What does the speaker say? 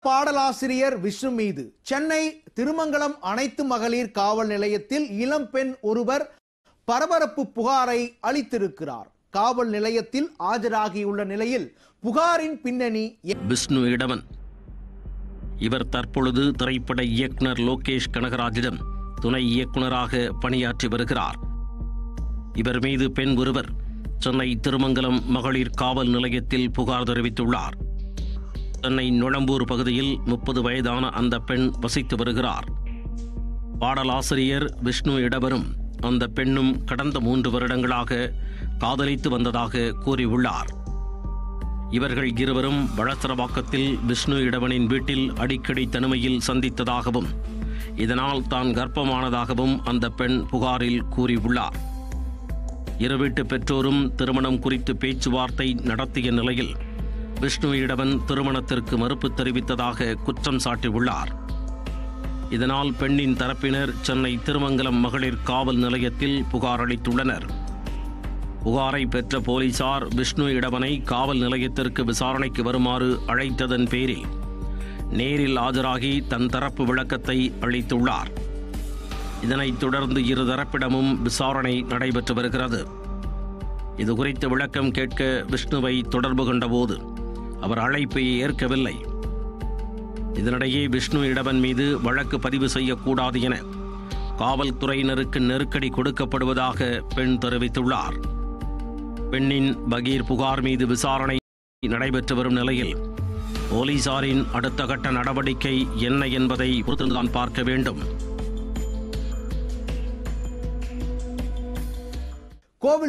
பாடலாசிரியர் விஷ்ணு மீது சென்னை திருமங்கலம் அனைத்து மகளிர் காவல் நிலையத்தில் இளம் பெண் ஒருவர் பரபரப்பு புகாரை அளித்திருக்கிறார் காவல் நிலையத்தில் ஆஜராகியுள்ள நிலையில் புகாரின் பின்னணி விஷ்ணு இடவன் இவர் தற்பொழுது திரைப்பட இயக்குனர் லோகேஷ் கனகராஜிடம் துணை இயக்குனராக பணியாற்றி வருகிறார் இவர் மீது பெண் ஒருவர் சென்னை திருமங்கலம் மகளிர் காவல் நிலையத்தில் புகார் தெரிவித்துள்ளார் சென்னை நுழம்பூர் பகுதியில் முப்பது வயதான அந்த பெண் வசித்து வருகிறார் பாடலாசிரியர் விஷ்ணு இடவரும் அந்த பெண்ணும் கடந்த மூன்று வருடங்களாக காதலித்து வந்ததாக கூறியுள்ளார் இவர்கள் இருவரும் வளசரவாக்கத்தில் விஷ்ணு இடவனின் வீட்டில் அடிக்கடி தனிமையில் சந்தித்ததாகவும் இதனால் தான் கர்ப்பமானதாகவும் அந்த பெண் புகாரில் கூறியுள்ளார் இரு வீட்டு பெற்றோரும் திருமணம் குறித்து பேச்சுவார்த்தை நடத்திய நிலையில் விஷ்ணு இடவன் திருமணத்திற்கு மறுப்பு தெரிவித்ததாக குற்றம் சாட்டியுள்ளார் இதனால் பெண்ணின் தரப்பினர் சென்னை திருமங்கலம் மகளிர் காவல் நிலையத்தில் புகார் அளித்துள்ளனர் புகாரை பெற்ற போலீசார் விஷ்ணு இடவனை காவல் நிலையத்திற்கு விசாரணைக்கு வருமாறு அழைத்ததன் பேரில் நேரில் ஆஜராகி தன் தரப்பு விளக்கத்தை அளித்துள்ளார் இதனைத் தொடர்ந்து இரு தரப்பிடமும் விசாரணை நடைபெற்று வருகிறது இது குறித்து விளக்கம் கேட்க விஷ்ணுவை தொடர்பு கொண்டபோது அவர் அழைப்பை ஏற்கவில்லை இதனிடையே விஷ்ணு இடவன் மீது வழக்கு பதிவு செய்யக்கூடாது என காவல்துறையினருக்கு நெருக்கடி கொடுக்கப்படுவதாக பெண் தெரிவித்துள்ளார் பெண்ணின் பகீர் புகார் மீது விசாரணை நடைபெற்று வரும் நிலையில் போலீசாரின் அடுத்த கட்ட நடவடிக்கை என்ன என்பதை பொறுத்துதான் பார்க்க வேண்டும்